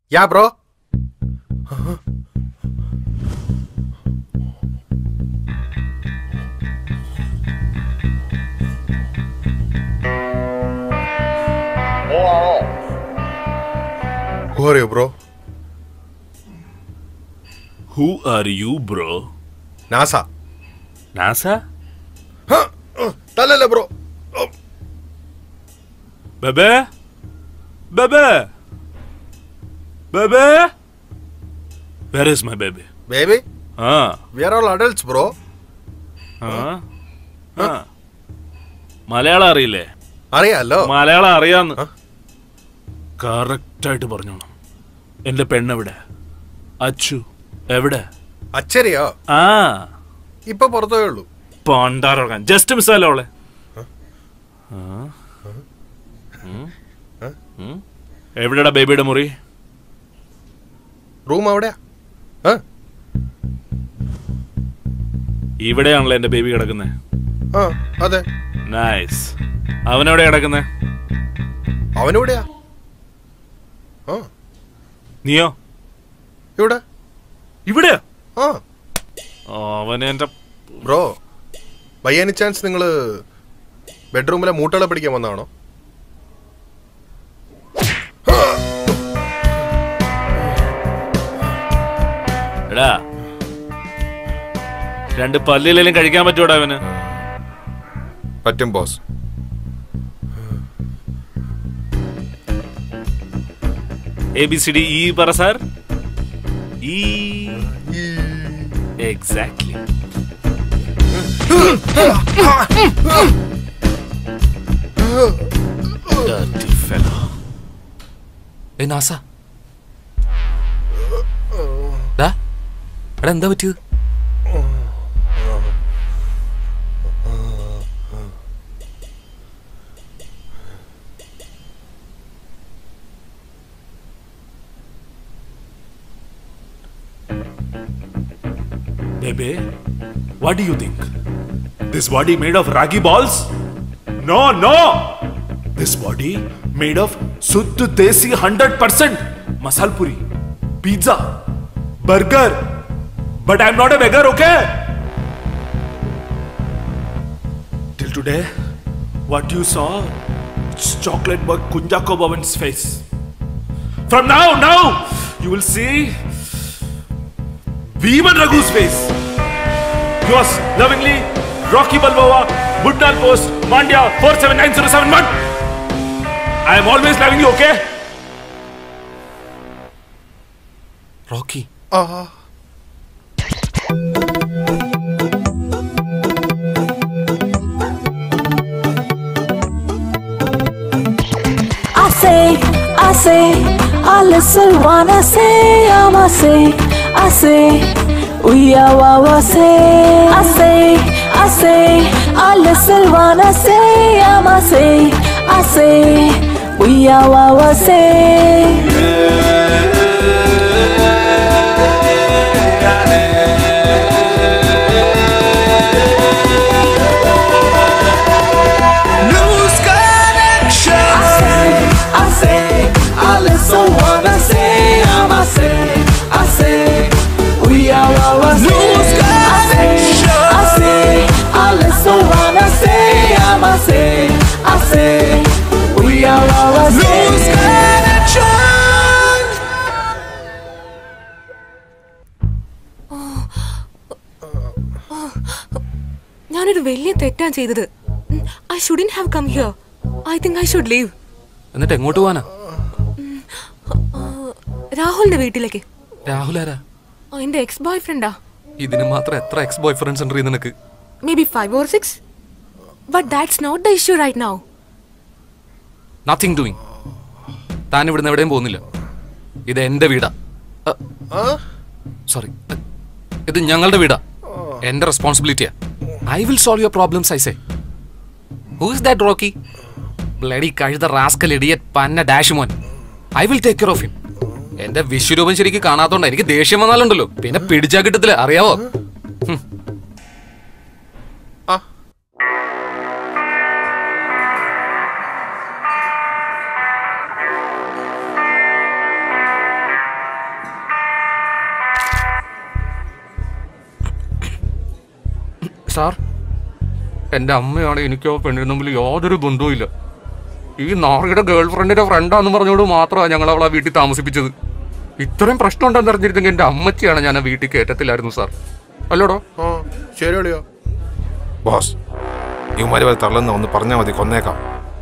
Yeah bro Who are you, bro? Who are you bro നാസ നാസ തല്ലല്ല bro babe babe babe where is my baby baby ആ we are all adults bro ആ ആ. മലയാളം അറിയില്ലേ അറിയാലോ മലയാളം അറിയാന്ന് ആ? കറക്റ്റ് ആയിട്ട് പറഞ്ഞോണം എന്റെ പെണ്ണെവിടെ അച്ചു എവിടെ അച്ചരിയോ ആ ഇപ്പൊ പുറത്തേ ഉള്ളൂ പണ്ടാറോക്കാൻ ജസ്റ്റ് മിസ്സാലോ അവളെ ആ? ഉം? ഉം? എവിടെടാ ബേബിയുടെ മുറി റൂം അവിടെയാ ആ ഇവിടെയാണല്ലോ എന്റെ ബേബി കിടക്കുന്നത് ആ അതെ നൈസ് അവനെവിടെ കിടക്കുന്നത് അവനെവിടെയാ ആ നീയോ ഇവിടെ ഇവിടെയാ ആ അവനെ എന്റെ ബ്രോ ബൈ എനി ചാൻസ് നിങ്ങൾ ബെഡ്റൂമിലെ മൂട്ടകളെ പിടിക്കാൻ വന്നതാണോ എടാ രണ്ട് പല്ലിലെങ്കിലും കഴിക്കാൻ പറ്റൂടാ അവന് പറ്റും boss A B C D E പറ sir E exactly Dirty fellow. ഏ നാസ ഡാ എടാ എന്താ പറ്റിയത് Baby, what do you think? This body made of ragi balls? No, no! This body made of Sudh Desi 100% masal puri, pizza, burger. But I'm not a beggar, okay? Till today, what you saw, it's chocolate bug Kunjako Bhavan's face. From now, now, you will see Veeman Raghu's face. Yours lovingly, Rocky Balboa, Buddal Post, Mandya 479071. I am always loving you, okay? Rocky ആ I say, I say, I listen wanna say, I'ma say, I say, we are what I say, I say, I say, I listen wanna say, I'ma say, I say, we are what I say. Lose connection. I say, I say, I listen wanna say, I'ma say, I say, we are what I say. Lose I say, I say, I listen wanna say, I'ma say, I say, we are what I Lose say. connection. ഞാനൊരു വലിയ തെറ്റാ ചെയ്തത് I shouldn't have come here I think I should leave എന്നിട്ട് എങ്ങോട്ട് പോവാനാ രാഹുലിന്റെ വീട്ടിലേക്ക് രാഹുൽ ആരാ ആ, എന്റെ എക്സ് ബോയ് ഫ്രണ്ടാ ഇതിന് മാത്രം എത്ര എക്സ് ബോയ് ഫ്രണ്ട്സ് ഉണ്ട് നിനക്ക് may be five or six but that's not the issue right now nothing doing താൻ ഇവിടുന്ന് എവിടെയും പോകുന്നില്ല ഇത് എന്റെ വീടാ ആ സോറി ഇത് ഞങ്ങളുടെ വീടാ എന്റെ റെസ്പോൺസിബിലിറ്റിയാ I will solve your problems I say who is that Rocky bloody കഴുത റാസ്കൽ ഇഡിയറ്റ് പന്ന ഡാഷ് മോൻ I will take care of him എന്റെ വിശ്വരൂപം ശരിക്കും കാണാത്തോണ്ട് എനിക്ക് ദേഷ്യം വന്നാലുണ്ടല്ലോ പിന്നെ പിടിച്ചാ കിട്ടത്തില്ല അറിയാവോ ഹും. ആ സാർ എൻ്റെ അമ്മയാണ് എനിക്കോ പെണ്ണിനും തമ്മിൽ യാതൊരു ബന്ധവുമില്ല ഈ നാറിയുടെ ഗേൾ ഫ്രണ്ടിന്റെ ഫ്രണ്ടാന്ന് പറഞ്ഞോട് മാത്രമാണ് ഞങ്ങൾ അവളെ വീട്ടിൽ താമസിപ്പിച്ചത് ഇത്രയും പ്രശ്നം ഉണ്ടെന്ന് അറിഞ്ഞിരുന്നെങ്കിൽ എൻ്റെ അമ്മച്ചിയാണ് ഞാൻ ആ വീട്ടിൽ കയറ്റത്തില്ലായിരുന്നു സാർ അല്ലോടോ ആ ശരി അളിയോ ബോസ് ഇവന്മാര് വരെ തള്ളുന്ന ഒന്ന് പറഞ്ഞാൽ മതി കൊന്നേക്കാം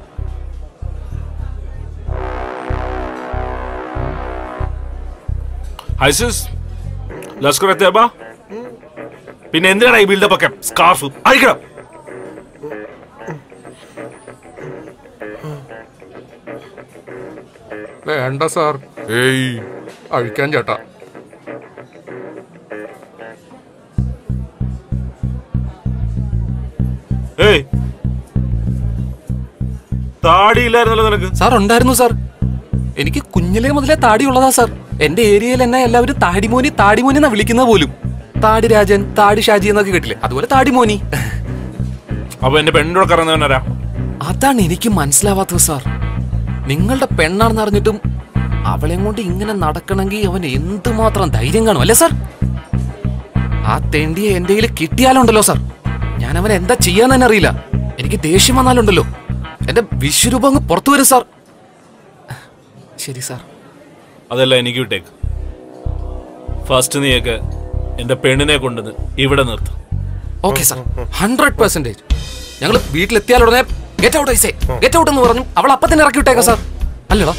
ഐസിസ് ലസ്കർ എത്തിയപ്പ പിന്നെ എന്തിനാണ് ഈ ബിൽഡപ്പ് ഒക്കെ സ്കാർഫ് അഴിക്കണം വേണ്ട സാർ ഏയ് അഴിക്കാൻ ചേട്ടാ ഏയ് താടിയില്ലായിരുന്നല്ലോ നിനക്ക് സാർ ഉണ്ടായിരുന്നു സാർ എനിക്ക് കുഞ്ഞിലേ മുതലേ താടിയുള്ളതാ സാർ എന്റെ ഏരിയയിൽ എന്നെ എല്ലാവരും താടിമോനി താടിമോനി എന്നാ വിളിക്കുന്നത് പോലും താടി രാജൻ താടി ഷാജി എന്നൊക്കെ കേട്ടില്ലേ അതുപോലെ താടിമോനി അപ്പൊ എന്റെ പെണ്ണിനോട് കറന്നവനാരാ അതാണ് എനിക്ക് മനസ്സിലാവാത്തത് സാർ നിങ്ങളുടെ പെണ്ണാണെന്ന് അറിഞ്ഞിട്ടും അവളെ കൊണ്ട് ഇങ്ങനെ നടക്കണമെങ്കിൽ അവൻ എന്തുമാത്രം ധൈര്യം കാണും അല്ലേ സാർ ആ തെണ്ടിയെ എന്റെ കയ്യിൽ കിട്ടിയാലുണ്ടല്ലോ സാർ ഞാൻ അവൻ എന്താ ചെയ്യാന്ന് തന്നെ അറിയില്ല എനിക്ക് ദേഷ്യം വന്നാലുണ്ടല്ലോ എന്റെ വിശ്വരൂപം അങ്ങ് പുറത്തു വരും സാർ ശരി സാർ അതല്ല എനിക്ക് വിട്ടേക്ക് ഫസ്റ്റ് നീയൊക്കെ എന്റെ പെണ്ണിനെ കൊണ്ടുവന്ന് ഇവിടെ നിർത്തും ഓക്കെ സാർ ഹൺഡ്രഡ് പെർസെന്റേജ് ഞങ്ങൾ വീട്ടിലെത്തിയാൽ ഉടനെ get out I say get out എന്ന് പറഞ്ഞു അവൾ അപ്പം തന്നെ ഇറക്കി വിട്ടേക്കാം സാർ അല്ലടാ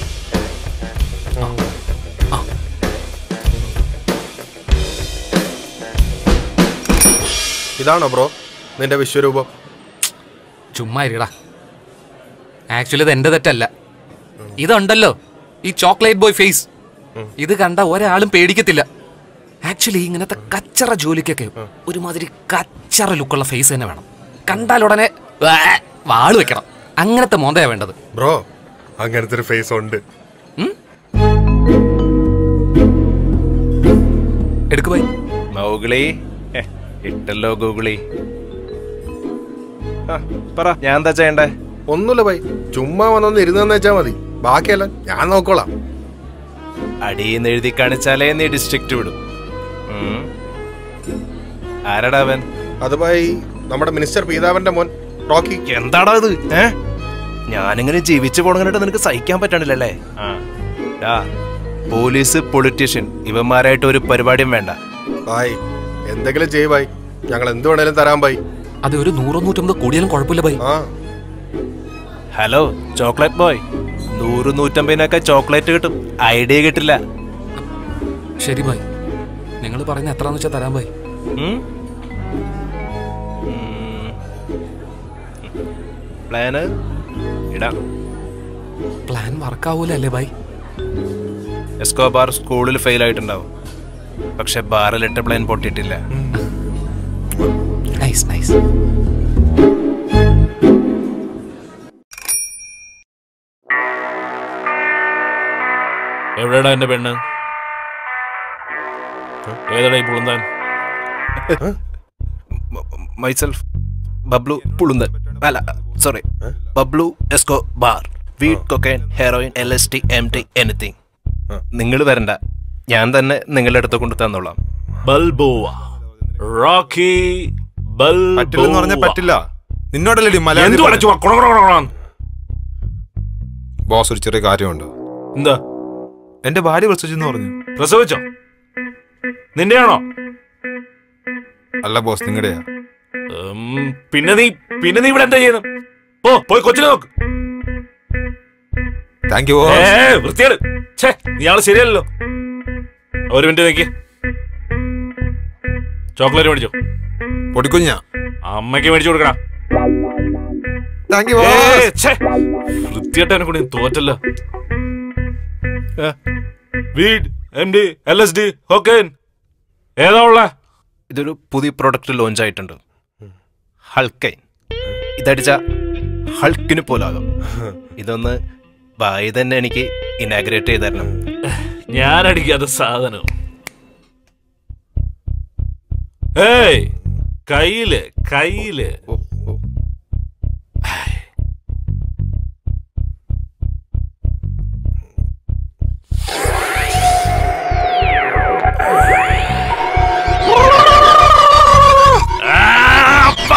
ഇതാണോ ബ്രോ നിന്റെ വിശ്വരൂപം ചുമ്മാ ഇരിടാ ആക്ച്വലി ഇത് എന്റെ തെറ്റല്ല ഇതുണ്ടല്ലോ ഈ ചോക്ലേറ്റ് ബോയ് ഫേസ് ഇത് കണ്ട ഒരാളും പേടിക്കത്തില്ല ആക്ച്വലി ഇങ്ങനത്തെ കച്ചറ ജോലിക്കൊക്കെ ഒരുമാതിരി കച്ചറ ലുക്കുള്ള ഫേസ് തന്നെ വേണം കണ്ടാൽ ഉടനെ വാ, വാള് വെക്കണം അങ്ങനത്തെ മോന്തയാ വേണ്ടത് ബ്രോ അങ്ങനത്തെ ഒരു ഫേസ് ഉണ്ട് എടുക്കു പോയി മൗഗിളി ഹെ, ഇട്ടല്ലോ ഗൂഗിളി ആ, പറ ഞാൻ എന്താ ചെയ്യണ്ടേ ഒന്നുമില്ല ബൈ ചുമ്മാ വന്നൊന്ന് ഇരുന്നെന്ന് വെച്ചാ മതി ബാക്കിയല്ല ഞാൻ നോക്കോളാം അടിയെന്ന് എഴുതി കാണിച്ചാലേ നീ ഡിസ്ട്രിക്റ്റ് വിടും ഉം. ആരടാ അവൻ അത് ബൈ നമ്മുടെ മിനിസ്റ്റർ പീതാവന്റെ മോൻ റോക്കി എന്താടാ ഇത് ഏ ഞാനിങ്ങനെ ജീവിച്ചു പോകണായിട്ട് നിനക്ക് സഹിക്കാൻ പറ്റണില്ലല്ലേ ആ ഡാ, പോലീസ് പൊളിറ്റീഷ്യൻ ഇവന്മാരായിട്ട് ഒരു പരിപാടിയും വേണ്ട ബായ് എന്തെങ്കിലും ചെയ്യ് ബായ് ഞങ്ങൾ എന്ത് വേണേലും തരാൻ ബായ് അത് ഒരു നൂറോ നൂറ്റമ്പത് കൂടിയാലും കുഴപ്പമില്ല ബൈ ആ ഹലോ ചോക്ലേറ്റ് ബോയ് നൂറ് നൂറ്റമ്പതിനൊക്കെ ചോക്ലേറ്റ് കിട്ടും ഐഡിയ കിട്ടില്ല ശരി ബൈ നിങ്ങൾ പറയുന്ന എത്രയാന്ന് വെച്ചാൽ തരാൻ ബൈ ഉം? ഉം. പ്ലാന് ഇടാം പ്ലാൻ വർക്കാവൂല അല്ലേ ബൈ എസ്കോബാർ സ്കൂളിൽ ഫെയിൽ ആയിട്ടുണ്ടാവും പക്ഷെ ബാറിലിട്ട പ്ലാൻ പൊട്ടിയിട്ടില്ല നൈസ് നൈസ് എവിടെടാ എന്റെ പെണ്ണ് ഏതാടാ ഈ പുളുന്താൻ മൈസെൽഫ് ബബ്ലു പുളുന്തൻ അല്ല sorry Bablu Escobar weed cocaine heroin L S T M T anything നിങ്ങൾ വരണ്ട ഞാൻ തന്നെ നിങ്ങളുടെ അടുത്ത് കൊണ്ട് തന്നോളാം ബൽബോവ റോക്കി പറ്റില്ലെന്ന് പറഞ്ഞാൽ ബൽബോവ പറ്റില്ല നിന്നോടല്ലേ മലയാളി എന്ത് അടച്ചു ബോസ് ഒരു ചെറിയ കാര്യമുണ്ട് എന്താ എന്റെ ഭാര്യ പ്രസവിച്ചെന്ന് പറഞ്ഞു പ്രസവിച്ചോ നിന്റെയാണോ അല്ല ബോസ് നിങ്ങളുടെയാ ഉം, പിന്നെ നീ പിന്നെ നീ ഇവിടെ എന്താ ചെയ്യുന്നത് ഓ പോയി കൊച്ചിനെ നോക്ക് താങ്ക് യു ഏ വൃത്തിയാണ് ഛേ ഇയാള് ശരിയല്ലല്ലോ ഒരു മിനിറ്റ് നിക്ക് ചോക്ലേറ്റ് മേടിച്ചോ പൊടിക്കുഞ്ഞ അമ്മയ്ക്ക് മേടിച്ചു കൊടുക്കടാ താങ്ക് യു ഏ, ഛേ, വൃത്തിയായിട്ടവനെ കൊണ്ട് ഞാൻ തോറ്റല്ലോ ഏ, weed M D L S D ഹോക്കേൻ ഏതാ ഉള്ള ഇതൊരു പുതിയ പ്രോഡക്റ്റ് ലോഞ്ച് ആയിട്ടുണ്ട് ഹൾക്കൈൻ ഇതടിച്ച ഹൾക്കിന് പോലാകും ഇതൊന്ന് ബായി തന്നെ എനിക്ക് ഇനാഗ്രേറ്റ് ചെയ്ത് തരണം ഞാൻ അടിക്കാത്ത സാധനം ഏയ് കയ്യില് കയ്യില് ആ, അപ്പ.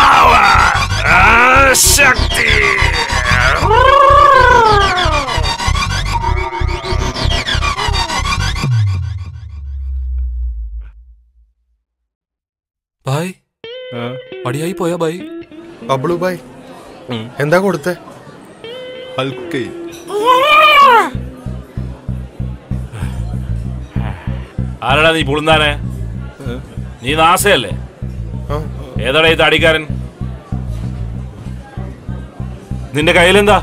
അടിയായി പോയാ ബൈ ബബ്ലു ബായ് എന്താ കൊടുത്തേ ഹൽക്കൈൻ ആരാടാ നീ പുളുന്താനെ നീ നാസയല്ലേ ആ. ഏതാടാ ഈ താടിക്കാരൻ നിന്റെ കയ്യിലെന്താ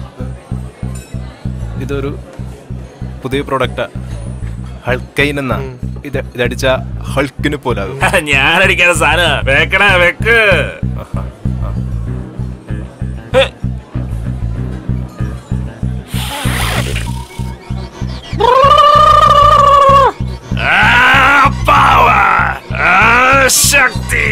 ഇതൊരു പുതിയ പ്രൊഡക്റ്റാ ഹൾക്കൈൻ എന്നാ ഇത് ഇതടിച്ച ഹൾക്കിന് പോലാകും ഞാനടിക്കാത്ത സാധന വെക്കടാ വെക്ക് ഹേ. ആ, power. ആ, ശക്തി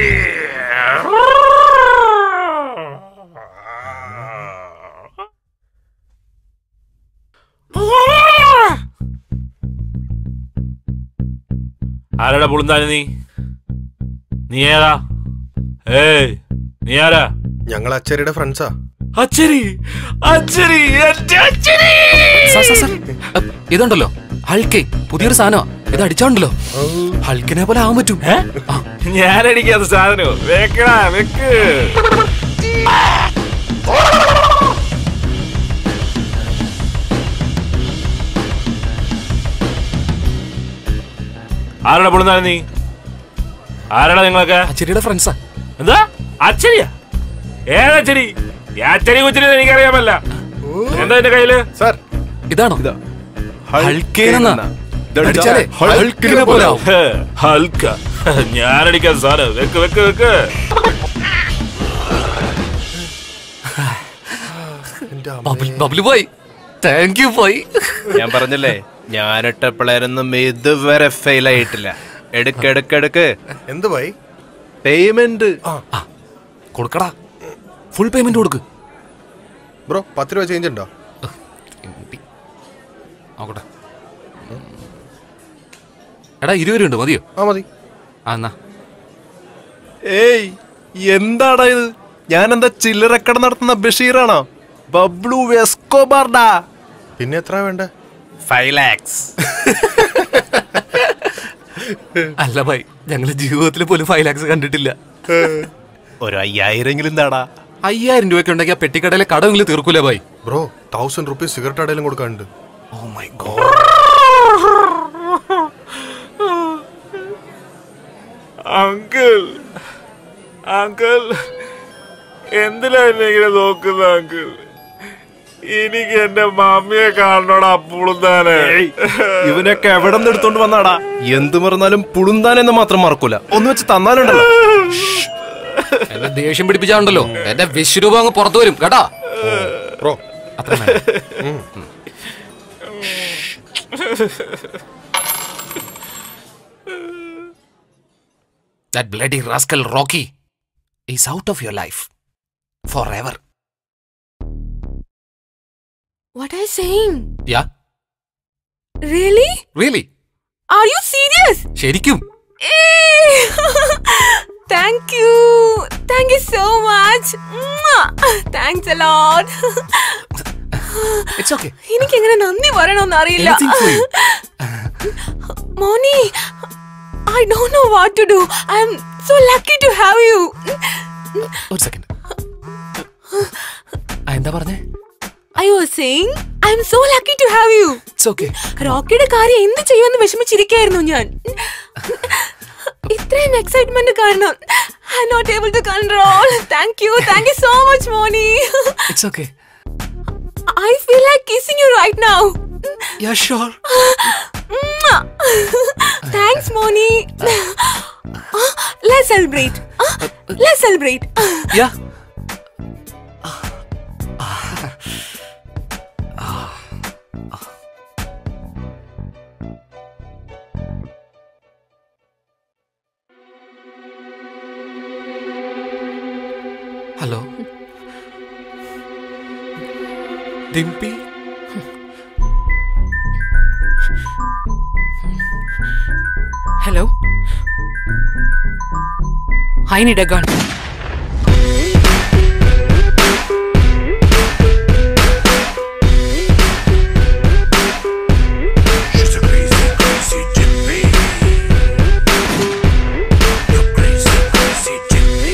ആരാടാ പുളുന്താന് നീ നീ ഏതാ ഏയ് നീ ആരാ ഞങ്ങൾ അച്ചേരിയുടെ ഫ്രണ്ട്സാ അച്ചരി അച്ചരി എന്റെ അച്ചരി സാർ, സാർ, സാർ. അ, ഇതുണ്ടല്ലോ ഹൾക്കേ പുതിയൊരു സാധനമാ ഇത് അടിച്ചോണ്ടല്ലോ ഹൾക്കിനെ പോലെ ആവാൻ പറ്റും ആ, ഞാനടിക്കാത്ത സാധനോ വെക്കടാ വെക്ക് ആരാടാ പുളുന്നാണ് നീ ആരാടാ നിങ്ങളൊക്കെ അച്ചിരിയുടെ ഫ്രണ്ട്സാ എന്താ അച്ചരിയാ ഏതച്ചരി ഈ അച്ചരി കുച്ചരി എനിക്കറിയാമല്ല എന്താ എന്റെ കയ്യില് സാർ ഇതാണോ ഇതാ ഹൾക്കേൻ എന്നാ. ഇതടിച്ചാ അടിച്ചാലേ ഹൾക്കിനെ പോലാവും ഹേ, ഹൽക്ക ഞാനടിക്കാത്ത സാധനം വെക്ക് വെക്ക് വെക്ക് എന്റെ അമ്മ. ബബിൾ ബബിൾ പോയി താങ്ക് യു പോയി ഞാൻ പറഞ്ഞല്ലേ ഞാനിട്ട പിള്ളേരൊന്നും ഇതുവരെ ഫെയിൽ ആയിട്ടില്ല എടുക്ക് എടുക്ക് എടുക്ക് എന്ത് ബായ് പേയ്മെന്റ് കൊടുക്കടാ ഫുൾ പേയ്മെന്റ് കൊടുക്ക് ബ്രോ പത്ത് രൂപ ചേഞ്ച് ഉണ്ടോ നോക്കട്ടെ എടാ ഇരുപത് രൂപ ഉണ്ട് മതിയോ ആ മതി ആ എന്നാ ഏയ് എന്താടാ ഇത് ഞാനെന്താ ചില്ലറക്കട നടത്തുന്ന ബഷീറാണോ ബബ്ലു വെസ്കോബാർഡാ പിന്നെ എത്ര വേണ്ടേ ഫൈവ് ലാക്സ് അല്ല ഭായി ഞങ്ങള് ജീവിതത്തിൽ പോലും ഫൈവ് ലാക്സ് കണ്ടിട്ടില്ല ഒരു അയ്യായിരെങ്കിലും എന്താടാ അയ്യായിരം രൂപയ്ക്ക് ഉണ്ടെങ്കിൽ ആ പെട്ടിക്കടയിലെ കടമെങ്കിലും തീർക്കൂലേ ഭായി ബ്രോ തൗസൻഡ് റുപ്പീസ് സിഗരറ്റ് അടയിലും കൊടുക്കാനുണ്ട് oh my god uncle uncle എന്തിനാ എന്നെ ഇങ്ങനെ നോക്കുന്ന അങ്കിൾ എനിക്ക് എന്റെ മമ്മിയെ കാണണോടാ പുളുന്താനെ ഇവനൊക്കെ എവിടെ നിന്ന് എടുത്തോണ്ട് വന്നാടാ എന്ത് മറന്നാലും പുളുന്താൻ എന്ന് മാത്രം മറക്കൂല ഒന്ന് വെച്ച് തന്നാലുണ്ടല്ലോ എന്നെ ദേഷ്യം പിടിപ്പിച്ചാണ്ടല്ലോ എന്റെ വിശ്വരൂപം അങ്ങ് പുറത്തു വരും കേട്ടാ ബ്രോ അത്ര That bloody rascal Rocky is out of your life forever. What are you saying? Yeah, Really? really? Are you serious? ശരിക്കും Eh! Thank you. Thank you so much. Mwah! Thanks a lot. It's okay എനിക്ക് എങ്ങനെ നന്ദി പറയണമെന്ന് അറിയില്ല Anything for you. Moni I don't know what to do I am so lucky to have you ഒരു second എന്താ പറഞ്ഞേ I was saying I am so lucky to have you it's okay റോക്കിയുടെ കാര്യം എന്ത് ചെയ്യുമെന്ന് വിഷമിച്ചിരിക്കായിരുന്നു ഞാൻ ഇത്രയും എക്സൈറ്റ്മെന്റ് കാരണം I not able to control thank you thank you so much Moni it's okay I feel like kissing you right now yeah sure thanks Moni let celebrate let celebrate yeah hello Dimpi Hello? I need a gun. She's a crazy, crazy gypsy. You're crazy, crazy gypsy.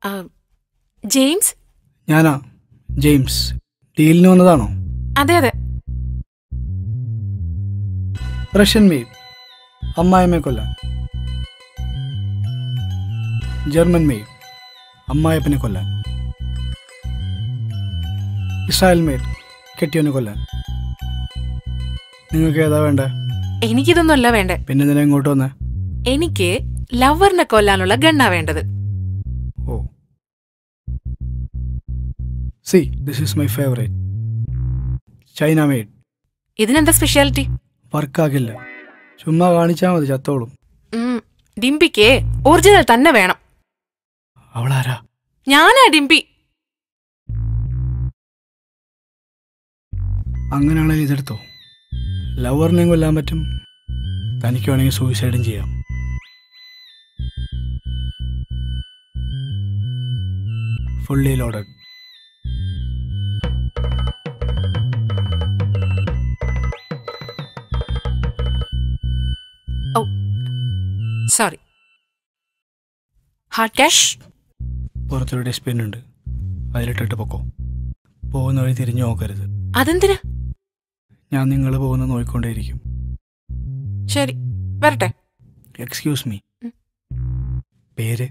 James ഞാനാ James ഡീലിന് വന്നതാണോ അതെ അതെ Russian made അമ്മായിമ്മയെ കൊല്ലാൻ German made അമ്മായപ്പനെ കൊല്ലാൻ Israel made കെട്ടിയവനെ കൊല്ലാൻ നിങ്ങൾക്ക് ഏതാ വേണ്ടേ എനിക്കിതൊന്നും അല്ല വേണ്ടേ പിന്നെ എന്തിനാ ഇങ്ങോട്ട് വന്നേ എനിക്ക് ലവറിനെ കൊല്ലാനുള്ള ഗണ്ണാ വേണ്ടത് oh see this is my favourite China made ഇതിനെന്താ സ്പെഷ്യാലിറ്റി വർക്കാകില്ല ചുമ്മാ കാണിച്ചാൽ മതി ചത്തോളും ഉം, ഡിംപിക്ക് ഒറിജിനൽ തന്നെ വേണം അവളാരാ ഞാനാ ഡിംപി അങ്ങനെയാണെങ്കിൽ ഇതെടുത്തോ ലവറിനെയും കൊല്ലാൻ പറ്റും തനിക്ക് വേണമെങ്കിൽ സൂയിസൈഡും ചെയ്യാം fully loaded sorry hard cash പുറത്തൊരു ഡസ്റ്റ്ബിൻ ഉണ്ട് അതിലിട്ടിട്ട് പൊക്കോ പോകുന്ന വഴി തിരിഞ്ഞു നോക്കരുത് അതെന്തിനാ ഞാൻ നിങ്ങൾ പോകുന്ന നോക്കിക്കൊണ്ടേയിരിക്കും ശരി വരട്ടെ എക്സ്ക്യൂസ് മീ പേര്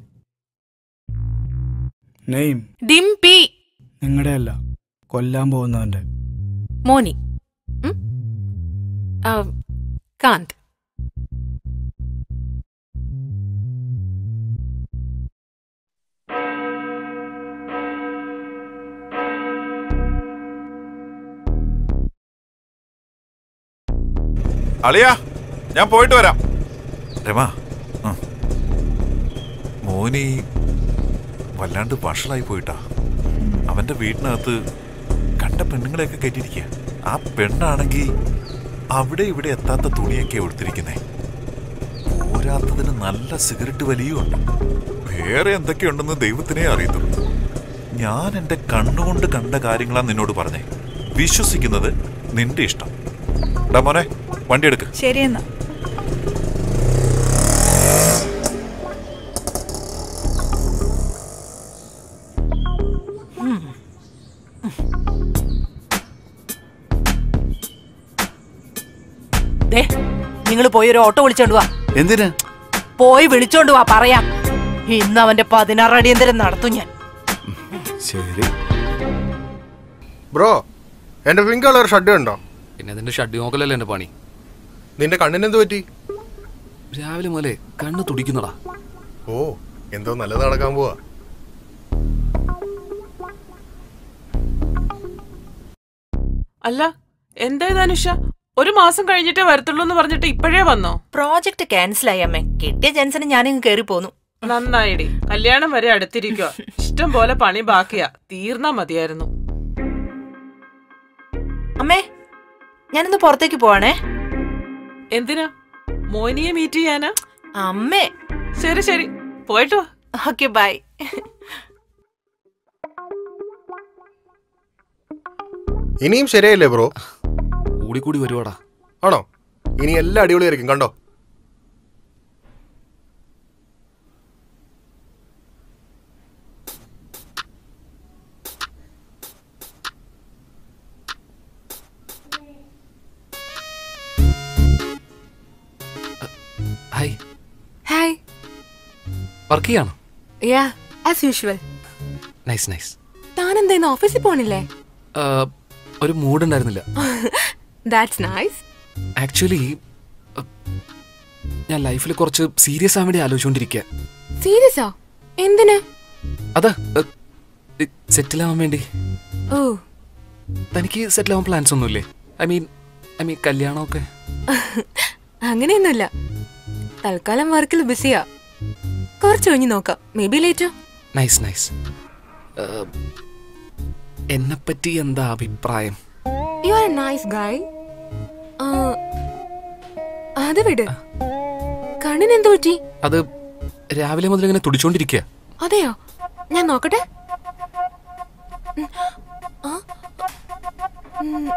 നെയിം ഡിംപി നിങ്ങളുടെ അല്ല കൊല്ലാൻ പോകുന്നവന്റെ മോനി ഉം? ആ, കാന്ത് അളിയാ ഞാൻ പോയിട്ട് വരാം രമ ആ. മോനി വല്ലാണ്ട് വഷളായി പോയിട്ടാ അവന്റെ വീടിനകത്ത് കണ്ട പെണ്ണുങ്ങളെയൊക്കെ കയറ്റിയിരിക്കുക ആ പെണ്ണാണെങ്കിൽ അവിടെ ഇവിടെ എത്താത്ത തുണിയൊക്കെ എടുത്തിരിക്കുന്നേ പോരാത്തതിന് നല്ല സിഗരറ്റ് വലിയുണ്ട് വേറെ എന്തൊക്കെയുണ്ടെന്ന് ദൈവത്തിനെ അറിയത്തുള്ളൂ ഞാൻ എൻ്റെ കണ്ണുകൊണ്ട് കണ്ട കാര്യങ്ങളാ നിന്നോട് പറഞ്ഞേ വിശ്വസിക്കുന്നത് നിന്റെ ഇഷ്ടം ഡാ മോനെ വണ്ടി എടുക്ക് ശരിയെന്നാ ദേ നിങ്ങൾ പോയി ഒരു ഓട്ടോ വിളിച്ചോണ്ട് വാ എന്തിന് പോയി വിളിച്ചോണ്ട് വാ പറയാം ഇന്ന് അവന്റെ പതിനാറ് അടിയന്തരം നടത്തും ഞാൻ ശരി ബ്രോ എന്റെ പിങ്ക് കളർ ഷഡ് ഉണ്ടോ പിന്നെ അതിന്റെ ഷഡ് നോക്കലല്ലേ എന്റെ പണി നിന്റെ കണ്ണിന് എന്ത് പറ്റി രാവിലെ മുതലേ കണ്ണ് തുടിക്കുന്നടാ ഓ എന്തോ നല്ലത് നടക്കാൻ പോവാ അല്ല എന്തായത് അനുഷ ഒരു മാസം കഴിഞ്ഞിട്ടേ വരത്തുള്ളൂ എന്ന് പറഞ്ഞിട്ട് ഇപ്പോഴേ വന്നോ പ്രോജക്റ്റ് ക്യാൻസൽ ആയി അമ്മേ കിട്ടിയ ജൻസന് ഞാനിങ്ങ് കേറി പോന്നു നന്നായിടി കല്യാണം വരെ അടുത്തിരിക്കുക ഇഷ്ടം പോലെ പണി ബാക്കിയാ തീർന്നാ മതിയായിരുന്നു അമ്മേ ഞാനിന്ന് പുറത്തേക്ക് പോവാണേ എന്തിനാ മോനിയെ മീറ്റ് ചെയ്യാനാ അമ്മേ ശരി ശരി പോയിട്ട് വാ ഓക്കെ ബൈ ഇനിയും ശരിയായില്ലേ ബ്രോ കൂടി കൂടി വരുവാടാ ആണോ ഇനി എല്ലാം അടിപൊളിയായിരിക്കും കണ്ടോ ഹായ് ഹായ് വർക്ക് ചെയ്യണോ yeah as usual nice nice താൻ എന്താ ഇന്ന് ഓഫീസിൽ പോണില്ലേ ഒരു മൂഡ് ഉണ്ടായിരുന്നില്ല ദാറ്റ്സ് നൈസ് ആക്ച്വലി ഞാൻ ലൈഫിൽ കുറച്ച് സീരിയസ് ആവാൻ വേണ്ടി ആലോചിച്ചുകൊണ്ടിരിക്കുക സീരിയസാ എന്തിന് അതാ സെറ്റിൽ ആവാൻ വേണ്ടി ഓ തനിക്ക് സെറ്റിൽ ആവാൻ പ്ലാൻസ് ഒന്നുമില്ലേ ഐ മീൻ ഐ മീൻ കല്യാണമൊക്കെ അങ്ങനെയൊന്നുമില്ല തൽക്കാലം വർക്കിൽ ബിസിയാ കുറച്ച് കഴിഞ്ഞ് നോക്കാം maybe later nice nice എന്നെപ്പറ്റി എന്താ അഭിപ്രായം യു ആർ നൈസ് ഗായ് അത് വിട് കണ്ണിന് എന്ത് പറ്റി അത് രാവിലെ മുതൽ ഇങ്ങനെ തുടിച്ചോണ്ടിരിക്കുക അതെയോ ഞാൻ നോക്കട്ടെ ഉം. ആ. ഉം.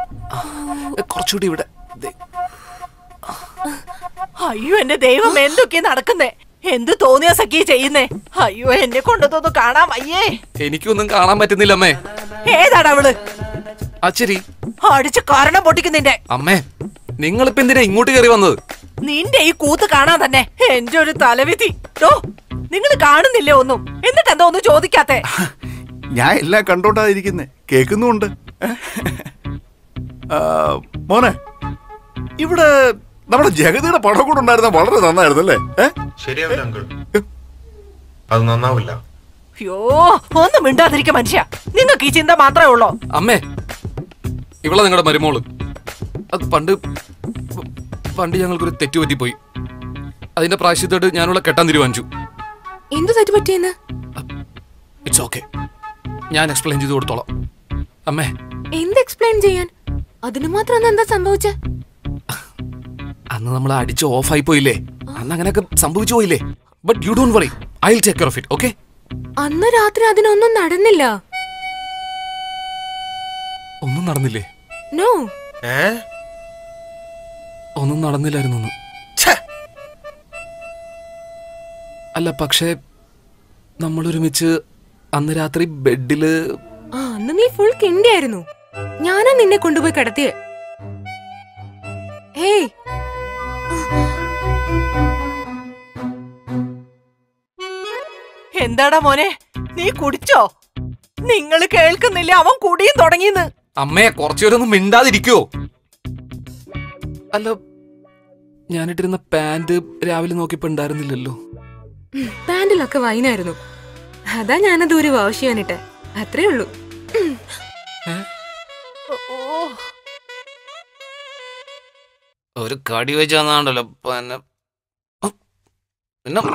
കുറച്ചുകൂടി ഇവിടെ ദേ, അയ്യോ എന്റെ ദൈവം എന്തൊക്കെയാ നടക്കുന്നേ എന്ത് തോന്നിയ സഖി ചെയ്യുന്നേ അയ്യോ എന്നെ കൊണ്ടതൊന്നും കാണാൻ വയ്യേ എനിക്കൊന്നും കാണാൻ പറ്റുന്നില്ല അമ്മേ ഏതാണ് അവള് അച്ചരി അടിച്ച് കാരണം പൊട്ടിക്കുന്നിന്റെ അമ്മേ നിങ്ങളിപ്പോ എന്തിനാ ഇങ്ങോട്ട് കയറി വന്നത് നിന്റെ ഈ കൂത്ത് കാണാൻ തന്നെ എന്റെ ഒരു തലവിധി ഡോ നിങ്ങൾ കാണുന്നില്ലേ ഒന്നും എന്നിട്ട് എന്താ ഒന്നും ചോദിക്കാത്തെ ഞാൻ എല്ലാം കണ്ടോണ്ടായിരിക്കുന്നേ കേൾക്കുന്നുണ്ട് ആ, മോനെ ഇവിടെ നമ്മുടെ ജഗതിയുടെ പടം കൂടെ ഉണ്ടായിരുന്ന വളരെ നന്നായിരുന്നു അല്ലേ ഏ? ശരിയാവില്ല അങ്കിൾ അത് നന്നാവില്ല അയ്യോ ഒന്നും മിണ്ടാതിരിക്ക മനുഷ്യ നിങ്ങൾക്ക് ഈ ചിന്ത മാത്രമേ ഉള്ളൂ അമ്മേ ഇവളെ നിങ്ങളുടെ മരുമോള് അത് പണ്ട് പണ്ട് ഞങ്ങൾക്കൊരു തെറ്റ് പറ്റിപ്പോയി അതിന്റെ പ്രായശ്യത്തോട്ട് ഞാനുള്ള കെട്ടാൻ തീരുമാനിച്ചു എന്തു തെറ്റ് പറ്റിയെന്ന് ഇറ്റ്സ് ഓക്കെ ഞാൻ എക്സ്പ്ലെയിൻ ചെയ്ത് കൊടുത്തോളാം അമ്മേ എന്ത് എക്സ്പ്ലെയിൻ ചെയ്യാൻ അതിന് മാത്രം എന്താ സംഭവിച്ചേ അന്ന് നമ്മൾ അടിച്ച് ഓഫ് ആയി പോയില്ലേ അന്ന് അങ്ങനെയൊക്കെ സംഭവിച്ചു പോയില്ലേ but you don't worry I will take care of it okay അന്ന് രാത്രി അതിനൊന്നും നടന്നില്ല ഒന്നും നടന്നില്ലേ നോ ഒന്നും നടന്നില്ലായിരുന്നു ഒന്ന്. അല്ല പക്ഷേ നമ്മൾ ഒരുമിച്ച് അന്ന് രാത്രി ബെഡില് ആ അന്ന് നീ ഫുൾ കിണ്ടിയായിരുന്നു ഞാനാ നിന്നെ കൊണ്ടുപോയി കിടത്തിയേ ഹേയ് എന്താടാ മോനെ നീ കുടിച്ചോ നിങ്ങൾ കേൾക്കുന്നില്ല അവൻ കുടിയും തുടങ്ങിന്ന് അമ്മേ കുറച്ചുപേരൊന്നും മിണ്ടാതിരിക്കോ അല്ല ഞാനിട്ടിരുന്ന പാന്റ് രാവിലെ നോക്കിയപ്പോ ഉണ്ടായിരുന്നില്ലല്ലോ പാൻറിലൊക്കെ വൈനായിരുന്നു അതാ ഞാനത് ഒരു വാഷ് ചെയ്യാനിട്ടെ അത്രേ ഉള്ളൂ ഉം. ഒരു കടി വെച്ച് തന്നാണ്ടല്ലോ പിന്നെ പിന്നെ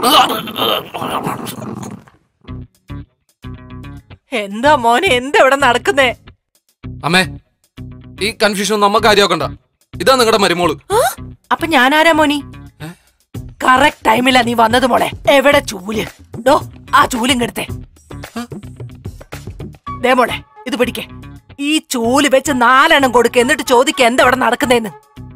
എന്താ മോനെ എന്താ ഇവിടെ നടക്കുന്നേ അമ്മേ ഈ കൺഫ്യൂഷൻ ഒന്നും അമ്മ കാര്യമാക്കണ്ട ഇതാ നിങ്ങളുടെ മരുമോള് അപ്പൊ ഞാനാരാ മോനി കറക്റ്റ് ടൈമിലാ നീ വന്നത് മോളെ എവിടെ ചൂല് ഡോ ആ ചൂലും കെടുത്തേ ദേ മോളെ ഇത് പിടിക്കേ ഈ ചൂല് വെച്ച് നാലെണ്ണം കൊടുക്ക എന്നിട്ട് ചോദിക്ക എന്താ ഇവിടെ നടക്കുന്നേന്ന്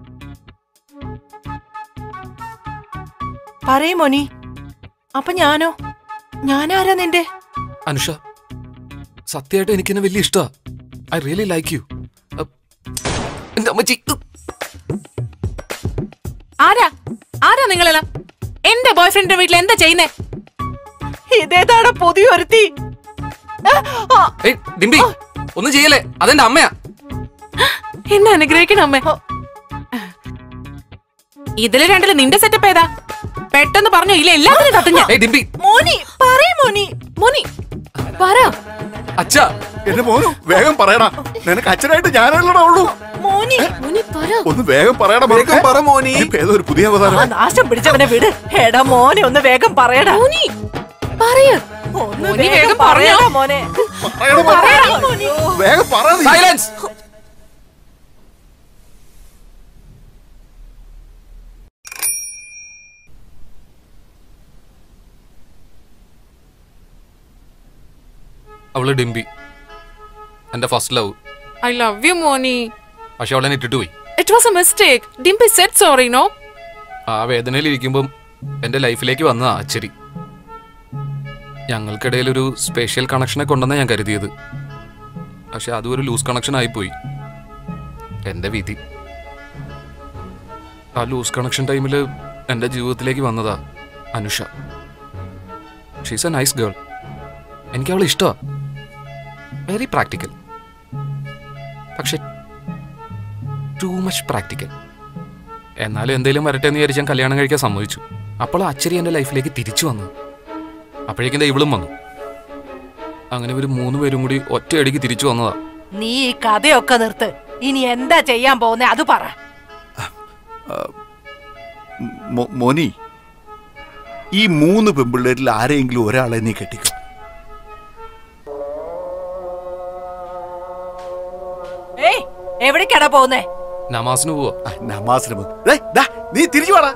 പറയ് മോനി അപ്പൊ ഞാനോ ഞാനാരാ നിന്റെ അനുഷ സത്യമായിട്ട് എനിക്കെന്നെ വലിയ ഇഷ്ടാ ഐ റിയലി ലൈക്ക് യു എന്റെ അമ്മച്ചി ഉം. ആരാ ആരാ നിങ്ങളെല്ലാം എന്റെ ബോയ്ഫ്രണ്ടിന്റെ വീട്ടിൽ എന്താ ചെയ്യുന്നേ ഇതേതാണ് പുതിയൊരുത്തി ഏയ് ഡിംബി ഒന്നും ചെയ്യല്ലേ അതെന്റെ അമ്മയാ എന്നെ അനുഗ്രഹിക്കണം അമ്മേ ഇതില് രണ്ടില് നിന്റെ സെറ്റപ്പ് ഏതാ പെട്ടെന്ന് പറഞ്ഞു ഇല്ല എല്ലാത്തിനും കത്തും ഞാൻ ഏയ് ഡിംബി മോനി പറയ് മോനി മോനി പറ അച്ഛാ എന്റെ മോനു വേഗം പറയടാ നിനക്ക് അച്ഛനായിട്ട് ഞാനല്ലടാ ഉള്ളൂ മോനി മോനി പറ ഒന്ന് വേഗം പറയടാ വേഗം പറ മോനി. ഇപ്പൊ ഏതോ ഒരു പുതിയ ആ അവതാരം നാശം പിടിച്ചവനെ വിട് എടാ മോനെ ഒന്ന് വേഗം പറയടാ മോനി പറയ ഒന്ന് മോനി വേഗം വേഗം പറയടാ പറഞ്ഞോ. മോനെ പറയടാ മോനെ. പറയടാ മോനി വേഗം പറ നീ. സൈലൻസ് അവള് ഡിംബി എന്റെ first love I love you Moni പക്ഷെ അവളെന്നെ ഇട്ടിട്ട് പോയി it was a mistake Dimpi set sorry no ആ വേദനയിൽ ഇരിക്കുമ്പം എൻ്റെ ലൈഫിലേക്ക് വന്ന ആച്ചരി ഞങ്ങൾക്കിടയിൽ ഒരു സ്പെഷ്യൽ കണക്ഷനെ കൊണ്ടെന്നാണ് ഞാൻ കരുതിയത് പക്ഷെ അതും ഒരു ലൂസ് കണക്ഷൻ ആയിപ്പോയി എൻ്റെ വിധി ആ ലൂസ് കണക്ഷൻ ടൈമിൽ എൻ്റെ ജീവിതത്തിലേക്ക് വന്നതാ Anusha she's a nice girl എനിക്ക് അവളെ ഇഷ്ടമാണ് വെരി പ്രാക്ടിക്കൽ പക്ഷെ ടു മച്ച് പ്രാക്ടിക്കൽ എന്നാലും എന്തെങ്കിലും വരട്ടെ എന്ന് വിചാരിച്ച് ഞാൻ കല്യാണം കഴിക്കാൻ സമ്മതിച്ചു അപ്പോൾ അച്ചരി എൻ്റെ ലൈഫിലേക്ക് തിരിച്ചു വന്നു അപ്പോഴേക്കും ദേ ഇവളും വന്നു അങ്ങനെ ഒരു മൂന്ന് പേരും കൂടി ഒറ്റയടിക്ക് തിരിച്ചു വന്നതാ നീ ഈ കഥയൊക്കെ നിർത്ത് ഇനി എന്താ ചെയ്യാൻ പോകുന്നേ അത് പറ മോ- മോനി ഈ മൂന്ന് പെമ്പിള്ളേരിൽ ആരെങ്കിലും ഒരാളെ നീ കെട്ടിക്കും ഏയ് എവിടേക്കാടാ പോകുന്നേ നമാസിന് പോവാ നമാസിന് പോ- ഡേയ്, ദാ, നീ തിരിച്ചു വാടാ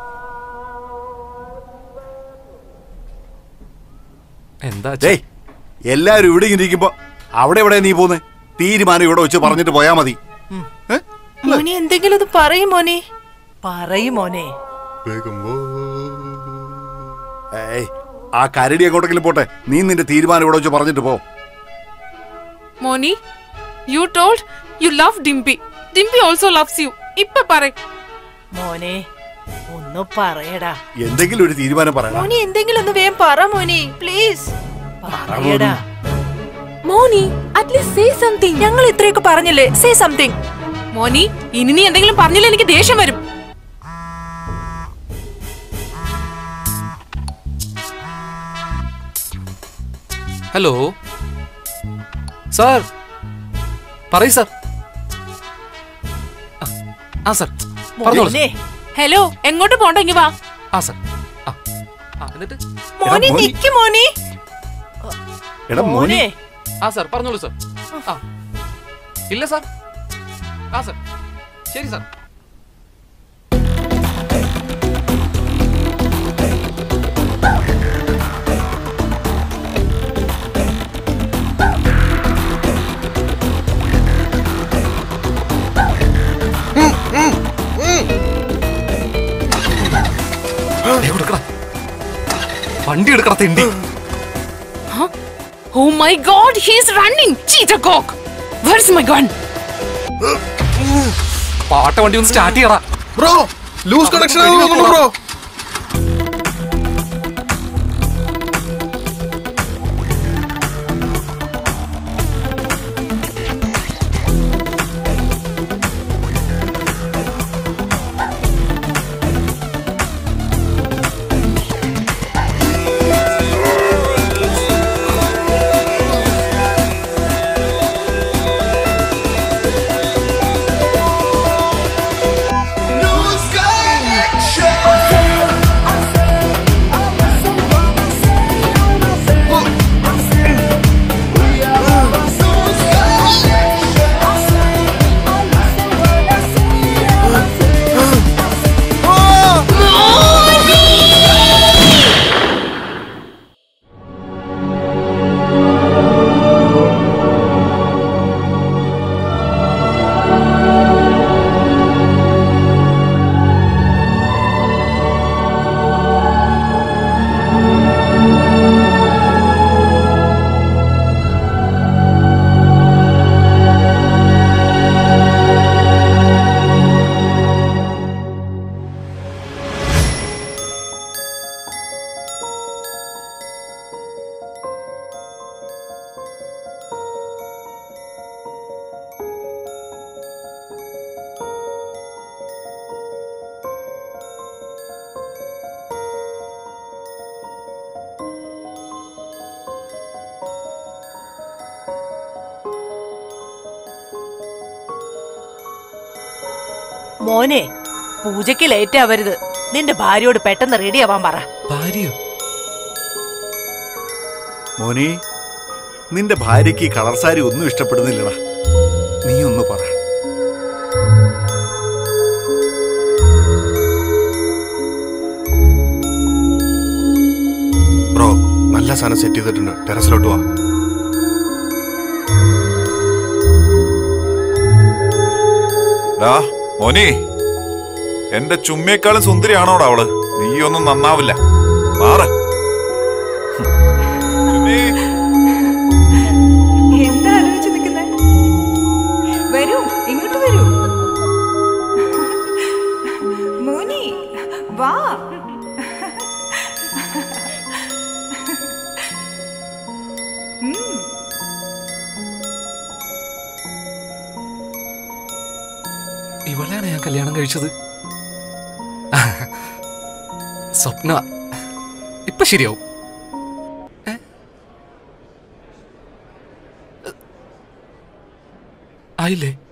എന്താ ഡേയ് എല്ലാരും ഇവിടെ ഇങ്ങനെ ഇരിക്കുമ്പോ അവിടെ എവിടെ നീ പോന്നെ തീരുമാനം ഇവിടെ വെച്ച് പറഞ്ഞിട്ട് പോയാ മതി മോനെ എന്തെങ്കിലും ഒന്ന് പറയും മോനെ പറയും മോനെ വേഗം പോ. ഏയ് ആ കരടി എങ്ങോട്ടെങ്കിലും പോട്ടെ നീ നിന്റെ തീരുമാനം ഇവിടെ വെച്ച് പറഞ്ഞിട്ട് പോ Moni you told you love Dimpi Dimpi also loves you ഇപ്പൊ പറ മോനെ ഒന്ന് പറയടാ എന്തെങ്കിലും ഒരു തീരുമാനം പറയണം മോനി എന്തെങ്കിലും ഒന്ന് വേഗം പറ മോനി പ്ലീസ് പറയടാ മോനി അറ്റ്ലീസ്റ്റ് സേ സംതിങ് ഞങ്ങൾ ഇത്രയൊക്കെ പറഞ്ഞില്ലേ സേ സംതിങ് മോനി ഇനി നീ എന്തെങ്കിലും പറഞ്ഞില്ല എനിക്ക് ദേഷ്യം വരും ഹലോ സാർ പറയൂ സാർ ആ, ആ സാർ പറഞ്ഞോളൂ സാർ. ഹലോ എങ്ങോട്ട് പോണ്ടെങ്കി വാ ആ സാർ ആ ആ, എന്നിട്ട് മോനി നിക്ക് മോനി എടാ മോനെ ആ സാർ പറഞ്ഞോളൂ സാർ ആ ഇല്ല സാർ ആ സാർ ശരി സാർ ദേ കൊടുക്കടാ. വണ്ടി എടുക്കട തിണ്ടി oh my god he is running cheetah cock where is my gun പാട്ട വണ്ടി ഒന്ന് സ്റ്റാർട്ട് ചെയ്യടാ ബ്രോ ലൂസ് കണക്ഷൻ ആവുന്നു ബ്രോ മോനെ പൂജയ്ക്ക് ലേറ്റ് ആവരുത് നിന്റെ ഭാര്യയോട് പെട്ടെന്ന് റെഡി ആവാൻ പറ ഭാര്യയോ മോനെ നിന്റെ ഭാര്യയ്ക്ക് ഈ കളർ സാരി ഒന്നും ഇഷ്ടപ്പെടുന്നില്ലടാ നീ ഒന്ന് പറ ബ്രോ നല്ല സാധനം സെറ്റ് ചെയ്തിട്ടുണ്ട് ടെറസിലോട്ട് വാ ഡാ മോനി എന്റെ ചുമ്മയേക്കാളും സുന്ദരിയാണോടാ അവള് നീയൊന്നും നന്നാവില്ല മാറ എന്താ ആലോചിച്ച് നിൽക്കുന്നേ വരൂ ഇങ്ങോട്ട് വരൂ മോനി വാ ഉം. ഇവളെയാണ് ഞാൻ കല്യാണം കഴിച്ചത് സ്വപ്ന ഇപ്പൊ ശരിയാവും ഏ? ആയില്ലേ